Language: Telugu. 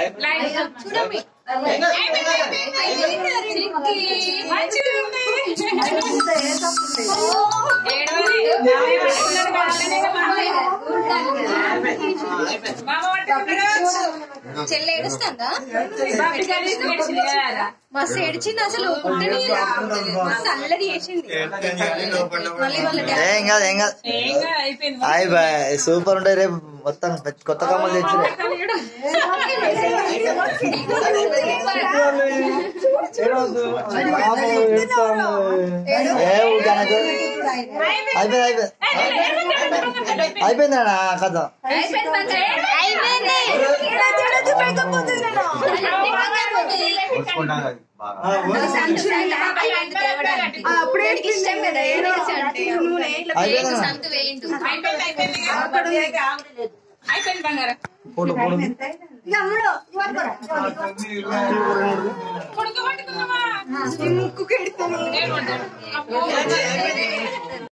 చూడండి చెల్లె ఏడుస్తుందా మస్తు ఏడిచింది అసలు కొట్టని మస్తు అల్లరి చేసింది మళ్ళీ వాళ్ళ డాడీ ఏం కాదు ఏం కాదు హాయ్ బాయ్ సూపర్ ఉంటాయి రేపు మొత్తం కొత్త కమ్మలు తెచ్చిరే ఏ ఊరికనకు. అయిపోయింది అయిపోయింది అయిపోయిందా కథ అప్పుడే ఇష్టం కదా ఏడేసి అంటే నూనె ఇట్లా అయిపోయిందా సంతు వేయిండు అయిపోయింది బంగారం ఫోటో ఫోటో కొడుకు పట్టుకుందామా ముక్కు కెడుతుంది ఏమంటారు? అబ్బో.